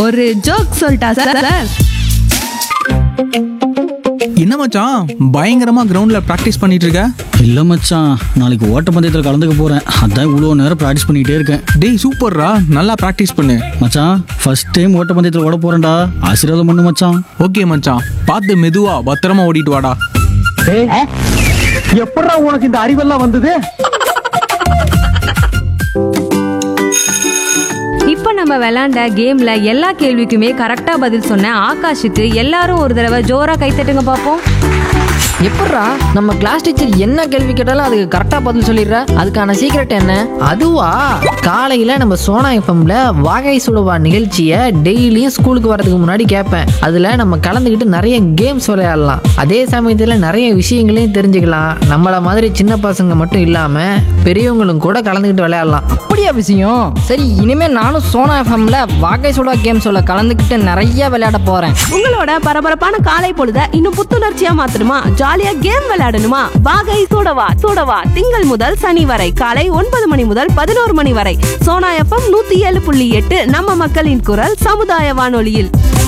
ஒரு ஜோக் சொல்லிட்டா sir sir என்ன மச்சான் பயங்கரமா கிரவுண்ட்ல பிராக்டிஸ் பண்ணிட்டு இருக்க இல்லை மச்சான் நாளைக்கு ஓட்டப்பந்தயத்தில் கலந்துக்க போகிறேன் அதான் இவ்வளோ நேரம் ப்ராக்டிஸ் பண்ணிகிட்டே இருக்கேன் டேய் சூப்பர்ரா நல்லா பிராக்டிஸ் பண்ணு மச்சான் ஃபர்ஸ்ட் டைம் ஓட்டப்பந்தயத்தில் ஓட போகிறேன்டா ஆசீர்வாதம் பண்ணு மச்சான் ஓகே மச்சான் பார்த்து மெதுவா பத்திரமா ஓடிட்டு வாடா எப்படா உனக்கு இந்த அறிவெல்லாம் வந்தது இப்போ நம்ம விளையாண்ட கேம்ல எல்லா கேள்விக்குமே கரெக்டா பதில் சொன்ன ஆகாஷுக்கு எல்லாரும் ஒரு தடவை ஜோரா கைத்தட்டுங்க பார்ப்போம் எப்பட்றா நம்ம கிளாஸ் டீச்சர் என்ன கேள்வி கேட்டாலும் அதுக்கு கரெக்டா பதில் சொல்லிடுற அதுக்கான சீக்ரெட் என்ன அதுவா காலையில நம்ம சோனா எஃப்எம்ல வாகை சுடுவா நிகழ்ச்சியை டெய்லியும் ஸ்கூலுக்கு வரதுக்கு முன்னாடி கேட்பேன் அதுல நம்ம கலந்துக்கிட்டு நிறைய கேம்ஸ் விளையாடலாம் அதே சமயத்துல நிறைய விஷயங்களையும் தெரிஞ்சுக்கலாம் நம்மள மாதிரி சின்ன பசங்க மட்டும் இல்லாம பெரியவங்களும் கூட கலந்துக்கிட்டு விளையாடலாம் அப்படியா விஷயம் சரி இனிமே நானும் சோனா எஃப்எம்ல வாகை சுடா கேம்ஸோட கலந்துக்கிட்டு நிறைய விளையாட போறேன் உங்களோட பரபரப்பான காலை பொழுத இன்னும் புத்துணர்ச்சியா மாத்தணுமா ஜாலியா கேம் விளையாடணுமா வாகை சூடவா சூடவா திங்கள் முதல் சனி வரை காலை ஒன்பது மணி முதல் பதினோரு மணி வரை சோனா எஃப்எம் நூத்தி ஏழு புள்ளி எட்டு நம்ம மக்களின் குரல் சமுதாய வானொலியில்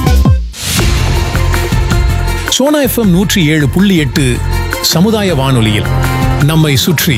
சோனா எஃப்எம் நூற்றி ஏழு புள்ளி எட்டு சமுதாய வானொலியில் நம்மை சுற்றி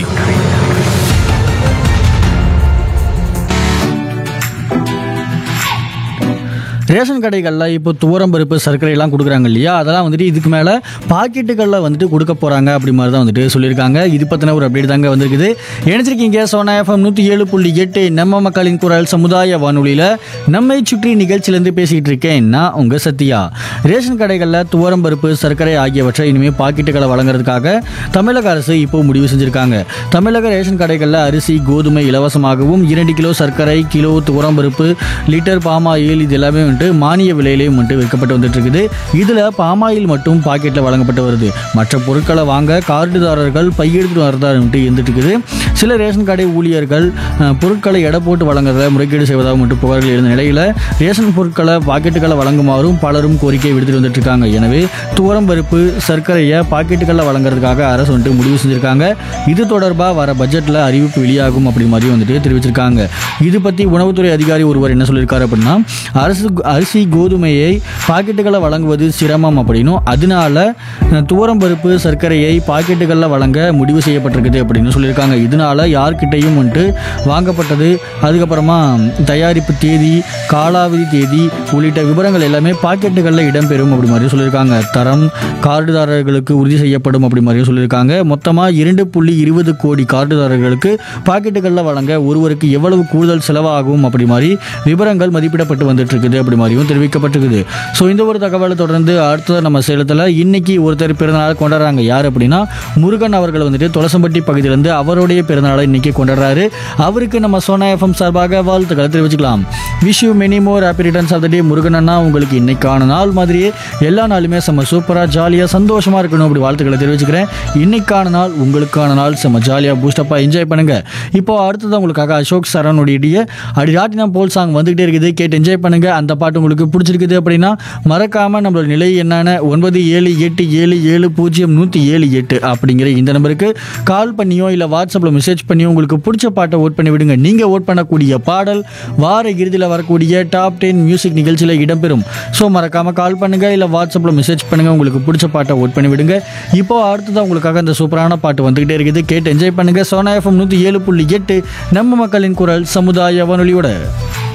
ரேஷன் கடைகளில் இப்போ துவரம் பருப்பு சர்க்கரை எல்லாம் கொடுக்குறாங்க இல்லையா அதெல்லாம் வந்துட்டு இதுக்கு மேலே பாக்கெட்டுகளில் வந்துட்டு கொடுக்க போகிறாங்க அப்படி மாதிரி தான் வந்துட்டு சொல்லியிருக்காங்க இது பற்றின ஒரு அப்டேட் தாங்க வந்திருக்குது இணைச்சிருக்கீங்க சோனா எஃப்எம் நூற்றி ஏழு புள்ளி எட்டு நம்ம மக்களின் குரல் சமுதாய வானொலியில் நம்மை சுற்றி நிகழ்ச்சியிலேருந்து பேசிக்கிட்டு இருக்கேன் நான் உங்கள் சத்யா ரேஷன் கடைகளில் துவரம் பருப்பு சர்க்கரை ஆகியவற்றை இனிமேல் பாக்கெட்டுகளை வழங்குறதுக்காக தமிழக அரசு இப்போ முடிவு செஞ்சுருக்காங்க தமிழக ரேஷன் கடைகளில் அரிசி கோதுமை இலவசமாகவும் இரண்டு கிலோ சர்க்கரை கிலோ துவரம் பருப்பு லிட்டர் பாமாயில் இது எல்லாமே வந்துட்டு மானிய விலையிலையும் வந்துட்டு விற்கப்பட்டு வந்துட்டு இருக்குது இதில் பாமாயில் மட்டும் பாக்கெட்டில் வழங்கப்பட்டு வருது மற்ற பொருட்களை வாங்க கார்டுதாரர்கள் பையெடுத்து வரதா வந்துட்டு இருந்துட்டு இருக்குது சில ரேஷன் கடை ஊழியர்கள் அஹ், பொருட்களை எடை போட்டு வழங்குறத முறைகேடு செய்வதாக மட்டும் புகார்கள் இருந்த நிலையில் ரேஷன் பொருட்களை பாக்கெட்டுகளை வழங்குமாறும் பலரும் கோரிக்கை விடுத்துட்டு வந்துட்டு இருக்காங்க எனவே துவரம் பருப்பு சர்க்கரையை பாக்கெட்டுகளில் வழங்குறதுக்காக அரசு வந்துட்டு முடிவு செஞ்சிருக்காங்க இது தொடர்பாக வர பட்ஜெட்டில் அறிவிப்பு வெளியாகும் அப்படி மாதிரி வந்துட்டு தெரிவிச்சிருக்காங்க இது பற்றி உணவுத்துறை அதிகாரி ஒருவர் என்ன சொல்லியிருக்காரு அப்படின்னா அரசு அரிசி கோதுமையை பாக்கெட்டுகளை வழங்குவது சிரமம் அப்படின்னும் அதனால அஹ், துவரம் பருப்பு சர்க்கரையை பாக்கெட்டுகளில் வழங்க முடிவு செய்யப்பட்டிருக்குது அப்படின்னு சொல்லியிருக்காங்க இதனால யார்கிட்டையும் வந்துட்டு வாங்கப்பட்டது அதுக்கப்புறமா தயாரிப்பு தேதி காலாவதி தேதி உள்ளிட்ட விவரங்கள் எல்லாமே பாக்கெட்டுகளில் இடம்பெறும் அப்படி மாதிரி சொல்லியிருக்காங்க தரம் கார்டுதாரர்களுக்கு உறுதி செய்யப்படும் அப்படி மாதிரியும் சொல்லியிருக்காங்க மொத்தமாக இரண்டு புள்ளி இருபது கோடி கார்டுதாரர்களுக்கு பாக்கெட்டுகளில் வழங்க ஒருவருக்கு எவ்வளவு கூடுதல் செலவாகும் அப்படி மாதிரி விவரங்கள் மதிப்பிடப்பட்டு வந்துட்டு இருக்குது அப்படி மாதிரியும் தெரிவிக்கப்பட்டிருக்குது ஸோ இந்த ஒரு தகவலை தொடர்ந்து அடுத்தது நம்ம சேலத்தில் இன்னைக்கு ஒருத்தர் பிறந்தநாள் கொண்டாடுறாங்க யார் அப்படின்னா முருகன் அவர்கள் வந்துட்டு துளசம்பட்டி பகுதியிலேருந்து அவருடைய பிறந்தநாளை இன்னைக்கு கொண்டாடுறாரு அவருக்கு நம்ம சோனா எஃப்எம் சார்பாக வாழ்த்துக்களை தெரிவிச்சுக்கலாம் wish you many more happy returns of the day Murugan அண்ணா உங்களுக்கு இன்னைக்கான நாள் மாதிரியே எல்லா நாளுமே செம்ம சூப்பராக ஜாலியாக சந்தோஷமாக இருக்கணும் அப்படி வாழ்த்துக்களை தெரிவிச்சுக்கிறேன் இன்னைக்கான நாள் உங்களுக்கான நாள் செம்ம ஜாலியாக பூஸ்டப்பாக என்ஜாய் பண்ணுங்க இப்போ அடுத்தது உங்களுக்காக அசோக் சரணுடைய அடி ராட்டினம் போல் சாங் வந்துகிட்டே இருக்குது கேட்டு என்ஜாய் பண்ணுங்க அந்த பாட்டு உங்களுக்கு பிடிச்சிருக்குது அப்படின்னா மறக்காம நம்மளோட நிலை என்னன்னு ஒன்பது ஏழு எட்டு ஏழு ஏழு பூஜ்ஜியம் நூற்றி ஏழு எட்டு அப்படிங்கிற இந்த நம்பருக்கு கால் பண்ணியோ இல்லை வாட்ஸ்அப்பில் மெசேஜ் பண்ணியோ உங்களுக்கு பிடிச்ச பாட்டை ஓட் பண்ணி விடுங்க நீங்கள் ஓட் பண்ணக்கூடிய பாடல் வார இறுதியில் வரக்கூடிய டாப் டென் மியூசிக் நிகழ்ச்சியில் இடம்பெறும் ஸோ மறக்காம கால் பண்ணுங்க இல்லை வாட்ஸ்அப்பில் மெசேஜ் பண்ணுங்க உங்களுக்கு பிடிச்ச பாட்டை ஓட் பண்ணி விடுங்க இப்போ அடுத்ததான் உங்களுக்காக இந்த சூப்பரான பாட்டு வந்துகிட்டே இருக்குது கேட்டு என்ஜாய் பண்ணுங்க சோனா எஃப்எம் நூற்றி ஏழு புள்ளி எட்டு நம்ம மக்களின் குரல் சமுதாய வானொலியோட